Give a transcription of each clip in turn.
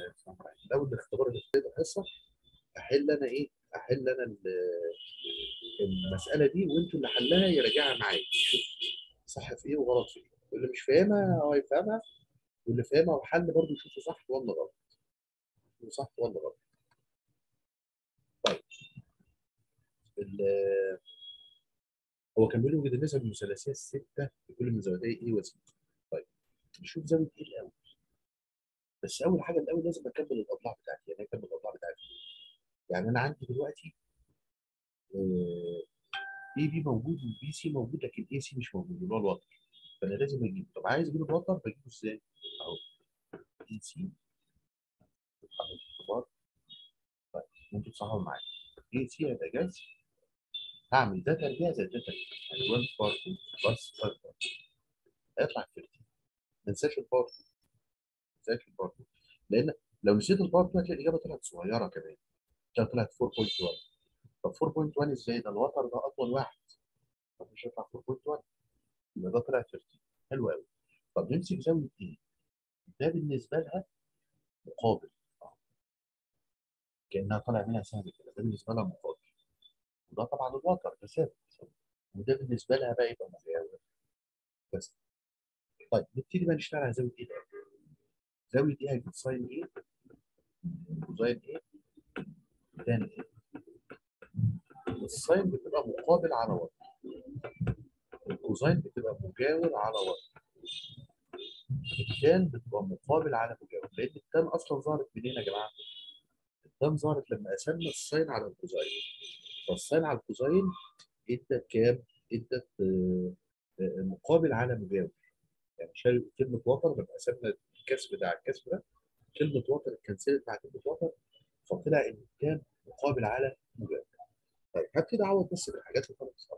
لو الاختبار اللي في الحصه احل انا ايه؟ احل انا ال- المساله دي وانتوا اللي حلها يراجعها معايا شوف صح في ايه وغلط في ايه واللي مش فاهمها هو يفهمها واللي فاهمها وحل برضه يشوفه صح ولا غلط يشوفه صح ولا غلط طيب ال- هو كان بيقول يوجد النسب المثلثيه السته لكل من زاويتي ايه وسي طيب نشوف زاويه ايه الاول بس اول حاجه الاول لازم اكمل الاضلاع بتاعتي يعني اكمل الاضلاع بتاعتي يعني انا عندي دلوقتي اي بي موجود والبي سي موجود لكن اي سي مش موجود اللي هو الوتر فانا لازم اجيبه طب عايز اجيب الوتر بجيبه ازاي؟ اهو اي سي اعمل اختبار طيب ممكن تصححوا معايا اي سي هيبقى جاز هعمل ده تربيع زي ده تربيع يعني 1 بار 2 بلس 5 بار هيطلع 30 ما ننساش البار 2 ما ننساش البار 2 لان لو نسيت البار 2 هتلاقي الاجابه طلعت صغيره كمان هتلاقي طلعت 4.1 طب 4.1 ازاي ده الوتر ده اطول واحد طب مش هيطلع 4.1 يبقى ده طلع 30 حلو قوي طب نمسك زاويه ايه؟ ده بالنسبه لها مقابل آه. كانها طالع منها سهم كده ده بالنسبه لها مقابل وده طبعا الوتر ده ثابت وده بالنسبه لها بقى يبقى مجاور بس طيب نبتدي بقى نشتغل على زاويه ايه بقى؟ زاويه ايه هتجيب ساين ايه؟ كوزاين ايه؟ تان ايه؟ الساين بتبقى مقابل على وتر الكوزاين بتبقى مجاور على وتر التان بتبقى مقابل على مجاور لان التان اصلا ظهرت منين يا جماعه؟ التان ظهرت لما قسمنا الساين على الكوزاين فالساين على الكوزاين ادت كام؟ ادت آه، آه، مقابل على مجاور يعني شال كلمه وتر لما قسمنا الكسر بتاع الكسر ده كلمه وتر اتكنسلت مع كلمه وتر فطلع ان التان مقابل على مجاور طيب هبتدي اعوض بس بالحاجات اللي خلاص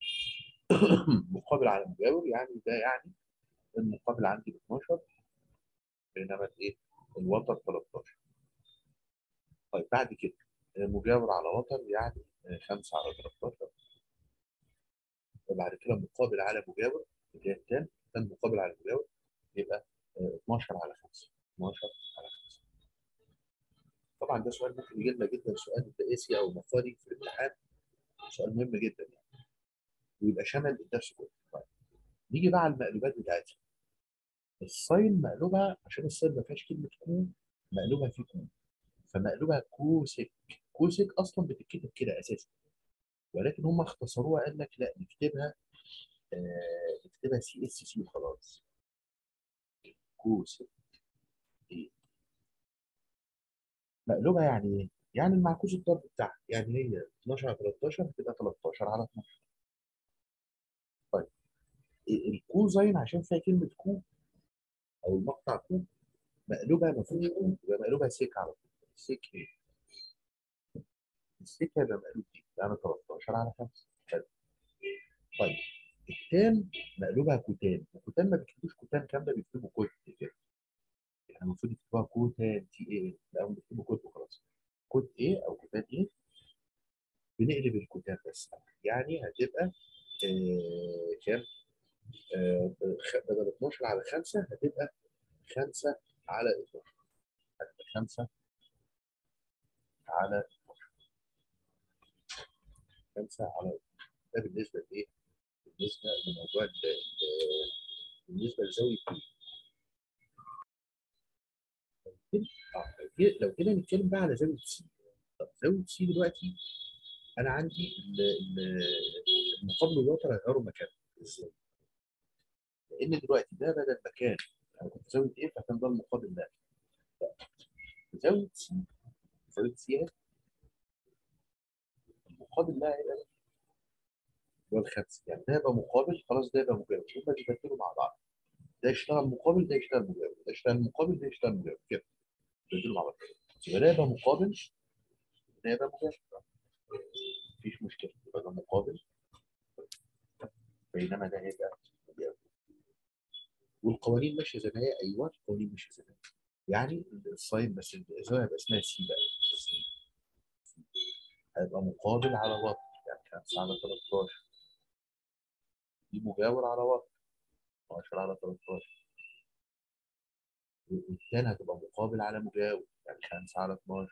مقابل على مجاور يعني ده يعني المقابل عندي ب 12 بينما الايه الوتر 13 طيب بعد كده مجاور على وتر يعني 5 على 13 وبعد كده مقابل على مجاور اللي هي التان التان مقابل على مجاور يبقى 12 على 5 12 على 5 طبعا ده سؤال ممكن يجي لنا جدا سؤال رئيسي او مقالي في الامتحان سؤال مهم جدا يعني ويبقى شمل الدرس كله طيب نيجي بقى على المقلوبات بتاعتها الساين مقلوبها عشان الساين ما فيهاش كلمه كو مقلوبها في كو فمقلوبها كوسك كوسك اصلا بتتكتب كده اساسا ولكن هم اختصروها قال لك لا نكتبها آه نكتبها سي اس سي خلاص كوسك ايه مقلوبها يعني ايه؟ يعني المعكوس الضرب بتاعها يعني هي 12 على 13 هتبقى 13 على 12 طيب الكوزاين عشان فيها كلمه كو او المقطع كو مقلوبها ما فيهوش كو يبقى مقلوبها سيك على طول سيك ايه؟ السيك هيبقى مقلوب دي يعني 13 على 5 حلو طيب التان مقلوبها كوتان وكوتان ما بيكتبوش كوتان كامله بيكتبوا كوت كده يعني المفروض يكتبوها كوتان تي ايه لا هم بيكتبوا كوت وخلاص كوت ايه او كوتان ايه بنقلب الكوتان بس يعني هتبقى آه كام؟ آه بدل 12 على 5 هتبقى 5 على 12 هتبقى 5 على 12 5 على 12 ده بالنسبه لايه؟ بالنسبه لموضوع ال- ال- بالنسبه لزاويه بي آه، لو جي- لو جينا نتكلم بقى على زاويه سي طب زاويه سي دلوقتي انا عندي ال- ال- المقابل والوتر هيغيروا مكانهم ازاي؟ لان دلوقتي ده بدل مكان انا كنت زاويه ايه فكان ده المقابل ده لا. زاويه سي زاويه سي اهي المقابل ده هيبقى هو الخمسه يعني ده يبقى مقابل خلاص ده يبقى مجاور هما بيبدلوا مع بعض ده يشتغل مقابل ده يشتغل مجاور ده يشتغل مقابل ده يشتغل مجاور كده بيبدلوا مع بعض يبقى ده يبقى مقابل ده يبقى مجاور مفيش مشكله يبقى ده مقابل بينما ده هيبقى مجاور والقوانين ماشيه زي ما هي ايوه القوانين ماشيه زي ما هي يعني الساين بس الزاويه هيبقى اسمها سي بقى سي. هيبقى مقابل على وتر يعني 5 على 13 دي مجاور على وتر 12 على 13 والتاني هتبقى مقابل على مجاور يعني 5 على 12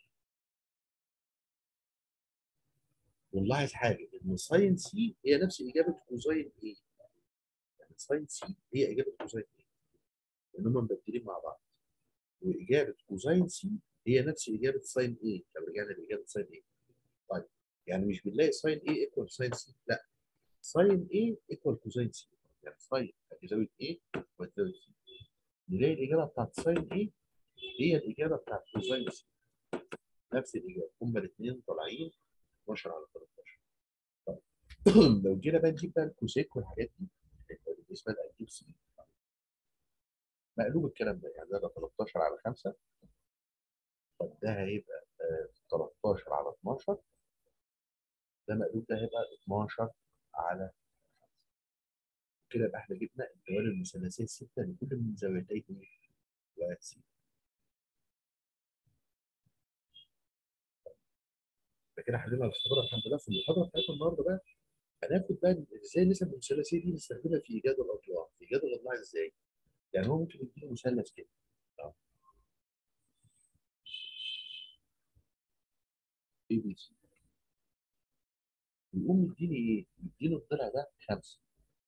ونلاحظ حاجه ان ساين سي هي نفس اجابه كوزاين ايه يعني ساين سي هي اجابه كوزاين ايه لان هم مبدلين مع بعض واجابه كوزاين سي هي نفس اجابه ساين ايه لو رجعنا لاجابه ساين ايه طيب يعني مش بنلاقي ساين ايه ايكوال ساين سي لا ساين ايه ايكوال كوزاين سي يعني ساين هتزاويه ايه وتزاويه سي نلاقي الاجابه بتاعت ساين ايه هي الاجابه بتاعت كوزاين سي نفس الاجابه هما الاثنين طالعين 12 على 13 طيب لو جينا بقى نجيب بقى الكوسيك والحاجات دي بالنسبه للانجيل سي مقلوب الكلام ده يعني ده 13 على 5 طب ده هيبقى آه، 13 على 12 ده مقلوب ده هيبقى 12 على كده يبقى احنا جبنا الجوانب المثلثيه السته لكل من زاويتي وسي كده حلينا المحاضره الحمد لله في المحاضره بتاعتنا النهارده بقى هناخد بقى ازاي النسب المثلثيه دي نستخدمها في ايجاد الاضلاع في ايجاد الاضلاع ازاي؟ يعني هو ممكن يديني مثلث كده اه اي بي سي ويقوم يديني ايه؟ يديني الضلع ده خمسه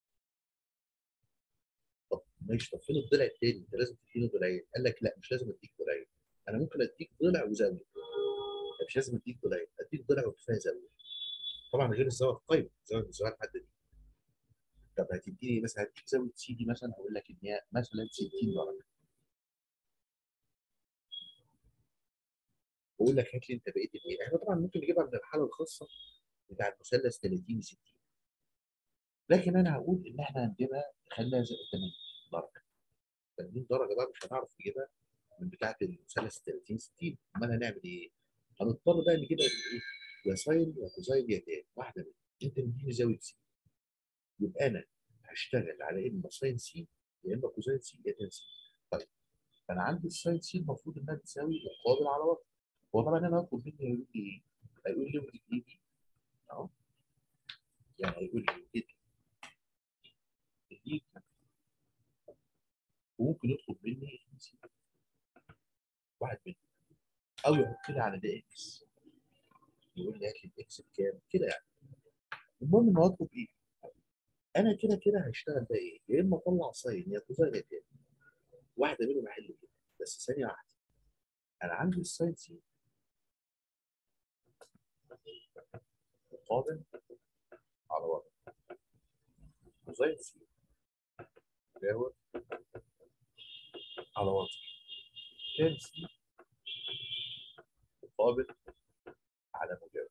طب ماشي طب فين الضلع التاني؟ انت لازم تديني ضلعين قال لك لا مش لازم اديك ضلعين انا ممكن اديك ضلع وزاويه مش لازم اديك ضلعين اديك ضلع وكفايه زاويه طبعا غير الزاويه القايمه الزاويه من الزاويه الحاده دي طب هتديني مثلا هديك زاويه سي دي مثلا هقول لك ان هي مثلا 60 درجه بقول لك هات لي انت بقيه الايه احنا طبعا ممكن نجيبها من الحاله الخاصه بتاع المثلث 30 60 لكن انا هقول ان احنا هنجيبها خليها زي 80 درجه 80 درجه بقى مش هنعرف نجيبها من بتاعه المثلث 30 60 امال هنعمل ايه؟ هنضطر بقى نجيبها من ايه؟ يا ساين يا كوزاين يا تان واحده منهم انت مديني زاويه سي يبقى انا هشتغل على اما ساين سي يا اما كوزاين سي يا تان سي طيب انا عندي الساين سي المفروض انها تساوي مقابل على وتر هو طبعا انا هطلب مني هيقول لي ايه؟ هيقول لي ودي ايه دي اهو يعني هيقول لي ودي دي وممكن يطلب مني واحد منهم او يحط لي على ده اكس يقول لي هات لي الاكس بكام كده يعني المهم انه هطلب ايه؟ انا كده كده هشتغل بقى ايه؟ يا اما اطلع ساين يا كوزاين يا تاني واحده منهم احل كده بس ثانيه واحده انا عندي الساين سي مقابل على وضع كوزاين سي يساوي على وضع تان سي مقابل على مجاور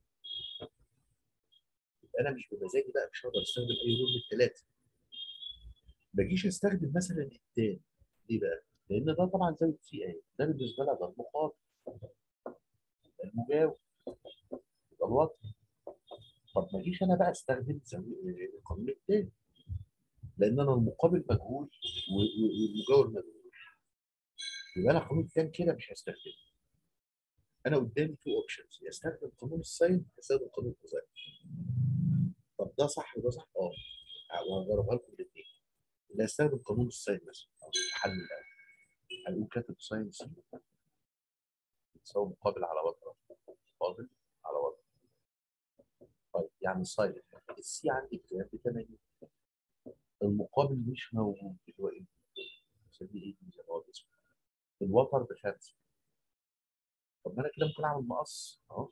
انا مش بمزاجي بقى مش هقدر استخدم اي رول من الثلاثه ما اجيش استخدم مثلا التاني ليه بقى؟ لان ده طبعا زاويه سي اي ده بالنسبه لها ده المقابل المجاور يبقى الوضع طب ما اجيش انا بقى استخدم زاويه القانون الثاني لان انا المقابل مجهول والمجاور مجهول يبقى انا القانون الثاني كده مش هستخدمه انا قدامي تو اوبشنز يا استخدم قانون الساين يا استخدم قانون الكوزاين طب ده صح وده صح اه وهجربها لكم الاثنين اللي هستخدم قانون الساين مثلا او الحل الاول هنقول كاتب ساين سي يساوي مقابل على وضع مقابل على وضع طيب يعني ساين السي عندي بكام؟ ب 80 المقابل مش موجود اللي هو ايه؟ نسميه ايه زي ما هو اسمه الوتر بخمسه طب ما انا كده ممكن اعمل مقص اهو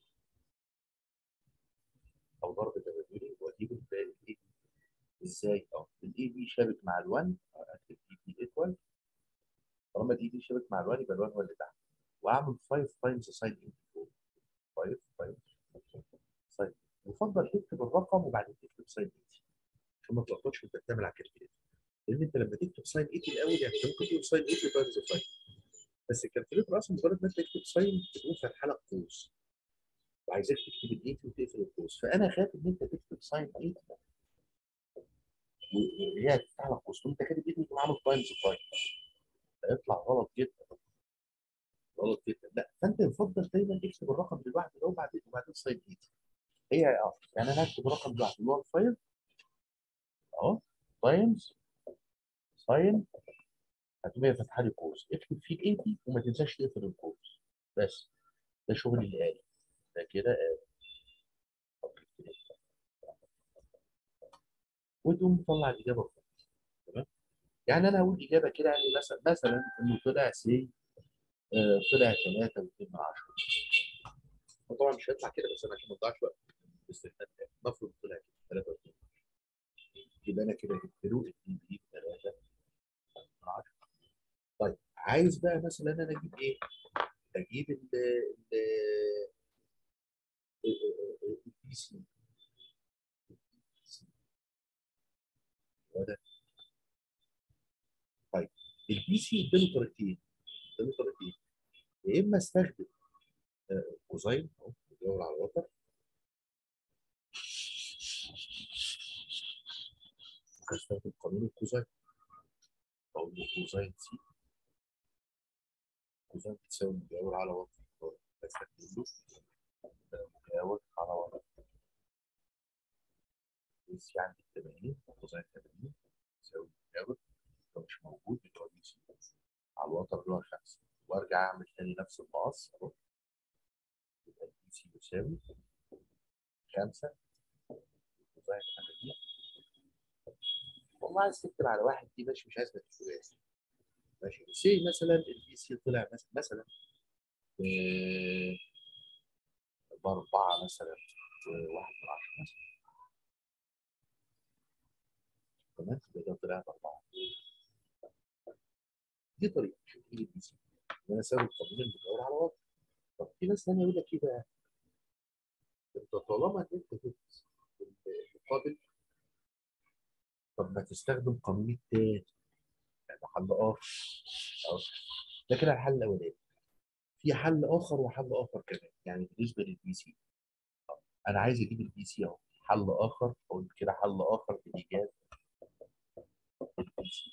او ضرب تبادلي واجيب الايه ازاي؟ اه الاي بي شابك مع ال1 اكتب اي بي ايكوال طالما الاي بي شابك مع ال1 يبقى ال1 هو اللي تحت واعمل 5 تايمز ساين اي 5 تايمز ساين يفضل تكتب الرقم وبعدين تكتب ساين 80 عشان ما تلخبطش وانت بتعمل على الكالكوليتر لان انت لما تكتب ساين 80 الاول يعني انت ممكن تقول ساين 80 تايمز 5 بس الكالكوليتر اصلا مجرد ما انت تكتب ساين بتقوم فاتحه لك قوس وعايزاك تكتب ال 80 وتقفل القوس فانا خايف ان انت تكتب ساين 8 وهي هتفتح لك قوس وانت كاتب 80 تقوم عامل تايمز 5 هيطلع غلط جدا غلط جدا لا فانت يفضل دايما تكتب الرقم لوحده ده وبعدين وبعدين ساين 8 هي اه يعني انا هكتب الرقم لوحده اللي هو 5 اهو تايمز ساين هتقوم هي فاتحه لي قوس اكتب فيه الايدي وما تنساش تقفل القوس بس ده شغل الآلة ده كده آلة وتقوم مطلع الإجابة خالص تمام يعني أنا هقول إجابة كده يعني مثلا مثلا إنه طلع سي آه طلع 3 و2 من 10 وطبعا مش هيطلع كده بس أنا عشان ما اضيعش وقت باستثناء نفرض طلع كده 3 و2 يبقى أنا كده جبت له 2 دي 3 من 10 طيب عايز بقى مثلا أنا أجيب إيه؟ أجيب ال ال البي سي ده طيب البي سي اداله طريقتين اداله طريقتين يا اما استخدم آه، كوزاين اهو بدور على الوتر ممكن استخدم قانون الكوزاين اقول له كوزاين سي كوزاين بتساوي مجاور على وتر بستخدم له مجاور على وتر سي عندي 80 كوزاين 80 يساوي مجاور لو مش موجود بتوع دي سي على الوتر اللي هو 5 وارجع اعمل تاني نفس المقص اهو يبقى دي سي يساوي 5 كوزاين 80 والله عايز تكتب على واحد دي ماشي مش عايز ما تكتبهاش ماشي سي مثلا البي سي طلع مثلا مثلا بأربعة مثلا وواحد من عشرة مثلا تمام يبقى ده طلع بأربعة دي طريقة شوف ايه البي سي ان انا اسوي القانون المدور على وضع طب في ناس ثانيه يقول لك ايه بقى؟ انت طالما ان انت جبت المقابل طب ما تستخدم قانون التاني يعني حل اخر أهو. ده كده الحل الاولاني في حل اخر وحل اخر كمان يعني بالنسبه للبي سي انا عايز اجيب البي سي اهو حل اخر اقول كده حل اخر بايجاد البي سي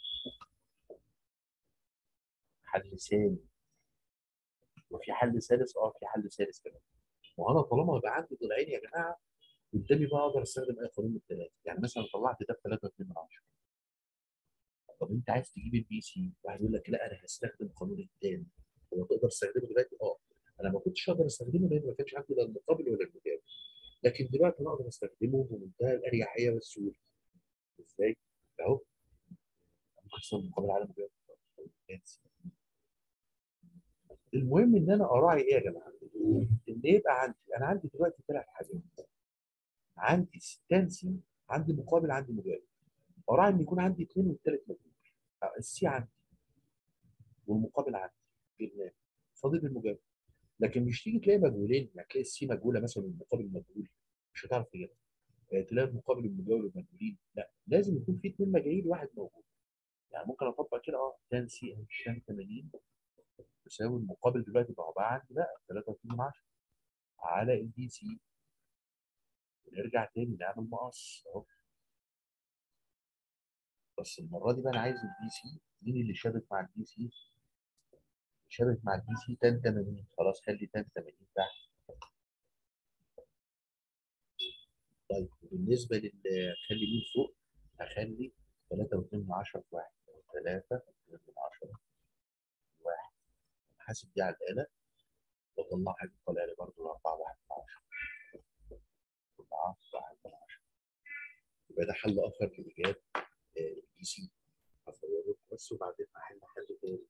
حل ثاني وفي حل ثالث اه في حل ثالث كمان وانا طالما يبقى عندي ضلعين يا جماعه قدامي بقى اقدر استخدم اي قانون من الثلاثه يعني مثلا طلعت ده ب 3 2 من 10 طب انت عايز تجيب البي سي واحد يقول لك لا انا هستخدم قانون الثاني هو تقدر تستخدمه دلوقتي اه انا ما كنتش اقدر استخدمه لان ما كانش عندي لا المقابل ولا المجاور لكن دلوقتي انا اقدر استخدمه بمنتهى الاريحيه والسهوله ازاي؟ اهو ممكن استخدم مقابل على المجاور المهم ان انا اراعي ايه يا جماعه؟ ان يبقى عندي انا عندي دلوقتي ثلاث حاجات عندي ستانسي عندي مقابل عندي مجاور اراعي ان يكون عندي اثنين والثالث مجهول السي عندي والمقابل عندي جبناه فاضل المجاور لكن مش تيجي تلاقي مجهولين يعني تلاقي السي مجهوله مثلا والمقابل مجهول مش هتعرف تجيبها تلاقي المقابل المجاور مجهولين لا لازم يكون في اثنين مجاهيل وواحد موجود يعني ممكن اطبق كده اه تان سي تان 80 يساوي المقابل دلوقتي بقى عباره عندي بقى 3 من 10 على البي سي ونرجع تاني نعمل مقص اهو بس المره دي بقى انا عايز البي سي مين اللي شابك مع البي سي؟ شابك مع البي سي تان 80 خلاص خلي تان 80 تحت طيب بالنسبه لل خلي مين فوق؟ هخلي 3 و2 من 10 في 1 3 من 10 1 حاسب دي على الاله واطلعها طالع لي برضه 4 1 من 10 4 1 من 10 يبقى ده حل اخر لايجاد البي سي هصوره بس وبعدين احل حل تاني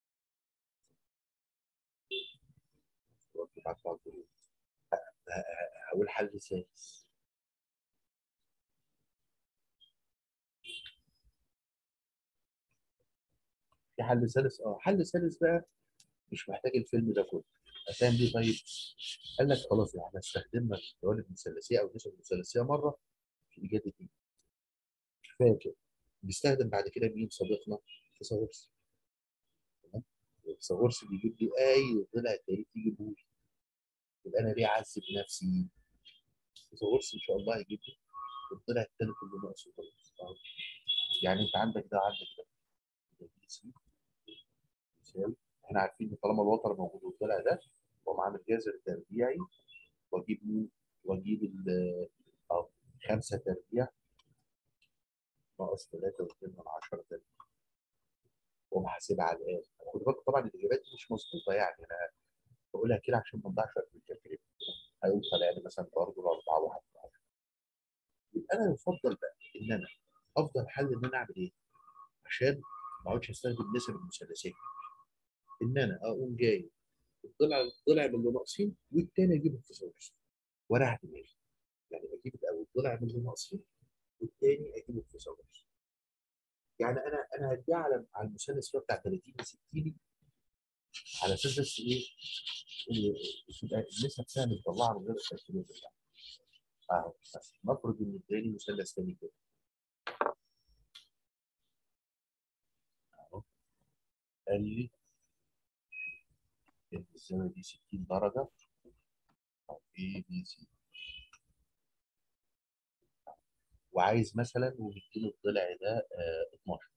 هقول حل ثالث في حل ثالث اه حل ثالث بقى مش محتاج الفيلم ده كله هتعمل ايه طيب؟ قال لك خلاص احنا استخدمنا الجوانب المثلثيه او النسب المثلثيه مره في ايجاد دي كفايه كده بيستخدم بعد كده مين صديقنا فيثاغورس تمام فيثاغورس بيجيب لي اي ضلع تاني تجيبه لي يبقى انا ليه اعذب نفسي فيثاغورس ان شاء الله هيجيب لي الضلع الثالث اللي ناقصه خلاص يعني انت عندك ده وعندك ده بي سي يساوي احنا عارفين ان طالما الوتر موجود والضلع ده بقوم عامل جذر تربيعي واجيب مين؟ واجيب ال اه 5 تربيع ناقص 3 و2 من 10 تربيع واقوم حاسبها على الاقل خد بالك طبعا الاجابات دي مش مظبوطه يعني انا بقولها كده عشان ما نضيعش وقت في الكالكوليتر هيقوم طالع لي مثلا برضه 4 1 يبقى انا يفضل بقى ان انا افضل حل ان انا اعمل ايه؟ عشان ما اقعدش استخدم نسب المثلثات ان انا اقوم جاي الضلع الضلع من اللي ناقصين والتاني اجيبه في ثالث واريح دماغي يعني اجيب الاول ضلع من اللي ناقصين والتاني اجيبه في ثالث يعني انا انا هديها على على المثلث اللي هو بتاع 30 60 على اساس بس ايه تبقى النسب سهل تطلعها من غير الكالكوليتر يعني اهو بس نفرض ان اداني مثلث تاني كده اهو قال لي ان الزاويه دي 60 درجه او اي بي سي وعايز مثلا ومديله الضلع ده آه 12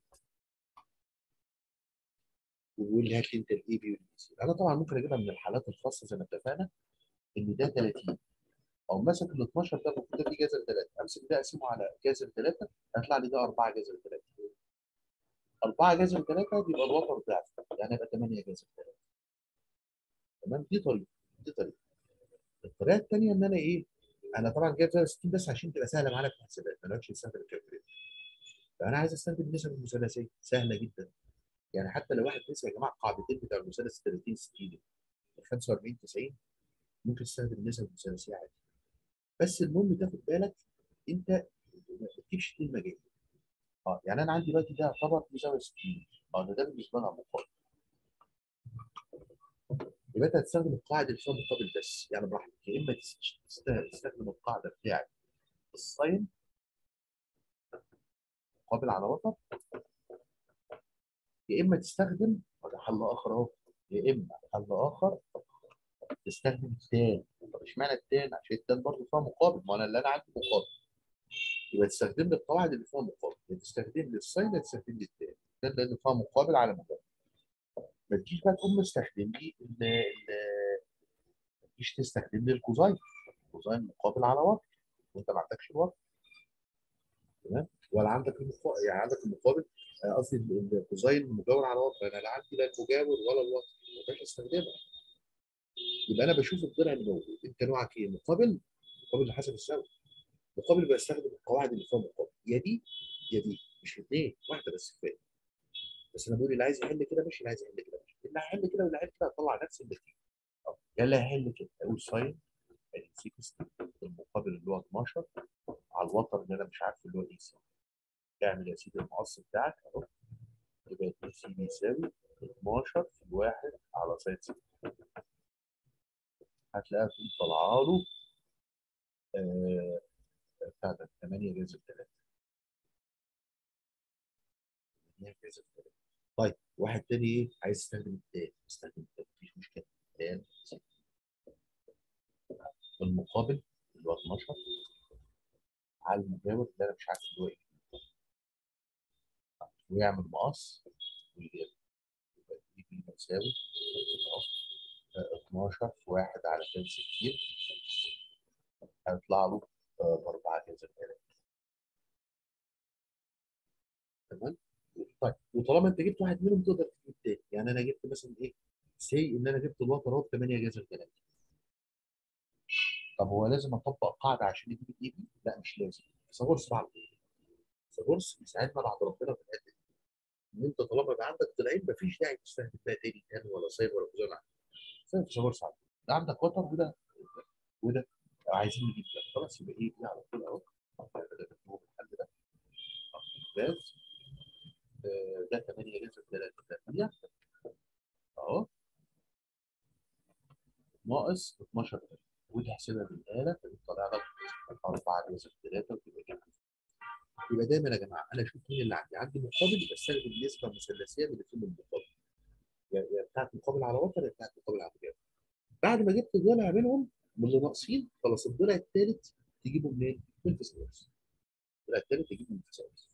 ويقول لي هات لي انت الاي بي والبي سي انا طبعا ممكن اجيبها من الحالات الخاصه زي ما اتفقنا ان ده 30 او ماسك ال 12 ده المفروض ده فيه جذر 3 امسك ده اقسمه على جذر 3 هيطلع لي ده 4 جذر 3 4 جذر 3 بيبقى الوتر ضعف يعني يبقى 8 جذر 3 تمام دي طريقه دي طريقه الطريقه الثانيه ان انا ايه انا طبعا جايب 60 بس عشان تبقى سهله معانا في الحسابات ما نقعدش نستخدم الكالكوليتر فانا عايز استخدم النسب المثلثيه سهله جدا يعني حتى لو واحد نسي يا جماعه القاعدتين بتاع المثلث 30 60 45 90 ممكن تستخدم النسب المثلثيه عادي بس المهم تاخد بالك انت ما تجيبش اثنين مجال اه يعني انا عندي دلوقتي ده يعتبر بزاويه 60 اه ده, ده بالنسبه لنا مقابل يبقى انت هتستخدم القاعده اللي فيها مقابل بس يعني براحتك يا اما تستخدم القاعده بتاعت الساين مقابل على وتر يا اما تستخدم وده حل اخر اهو يا اما حل اخر تستخدم التان طب اشمعنى التان عشان التان برضه فيها مقابل ما انا اللي انا عندي مقابل يبقى تستخدم لي القواعد اللي فيها مقابل يا تستخدم لي الساين يا تستخدم لي التان التان لان فيها مقابل على مقابل ما تجيش بقى تقوم مستخدم لي ال ما تجيش تستخدم لي الكوزاين الكوزاين مقابل على وتر وانت ما عندكش الوتر تمام ولا عندك المقابل يعني عندك المقابل قصدي الكوزاين مجاور على وتر انا لا عندي لا المجاور ولا الوتر ما ينفعش استخدمها يبقى انا بشوف الضلع اللي موجود انت نوعك ايه مقابل مقابل حسب الزاويه مقابل بستخدم القواعد اللي فيها مقابل يا دي يا دي مش الاثنين واحده بس كفايه بس انا بقول اللي عايز يحل كده ماشي اللي عايز يحل كده ماشي اللي هيحل كده واللي هيحل كده هطلع نفس النتيجه يلا هيحل كده اقول ساين ادي 60 المقابل اللي هو 12 على الوتر اللي انا مش عارف اللي هو ايه سي اعمل يا سيدي المقص بتاعك اهو يبقى 2 سي بيساوي 12 في الواحد على ساين 60 هتلاقيها تقوم طالعه له آه بتاع ده 8 جذر 3 8 جذر 3 طيب واحد تاني ايه عايز يستخدم التان يستخدم التان مفيش مشكله تان المقابل اللي هو 12 على المجاور اللي انا مش عارف اللي هو ايه ويعمل مقص ويجيب يبقى دي بي بتساوي 12 في 1 على 60 هيطلع له ب 4 جذر 3 تمام طيب وطالما انت جبت واحد منهم تقدر تجيب التاني يعني انا جبت مثلا ايه سي ان انا جبت الوتر اهو ب 8 جذر 3 طب هو لازم اطبق قاعده عشان يجيب الاي بي؟ لا مش لازم فيثاغورس بعمل ايه؟ فيثاغورس بيساعدنا بعد ربنا في الحته دي ان انت طالما يبقى عندك طلعين مفيش داعي تستخدم بقى تاني تاني ولا صيد ولا كوزان استخدم فيثاغورس عندك ده عندك وتر وده وده عايزين نجيب ده خلاص يبقى ايه دي على طول اهو الحل ده ممتاز ده 8 جذر 3 اهو ناقص 12 ودي احسبها بالاله فبيطلع لك 4 جذر 3 وتبقى جنب يبقى دايما يا جماعه انا اشوف مين اللي عندي عندي مقابل بستخدم نسبه مثلثيه من الاثنين المقابل يا بتاعت مقابل على وتر يا بتاعت مقابل على مجاور بعد ما جبت ضلع منهم من اللي ناقصين خلاص الضلع الثالث تجيبه منين؟ من الفيثاغورس الضلع الثالث تجيبه من الفيثاغورس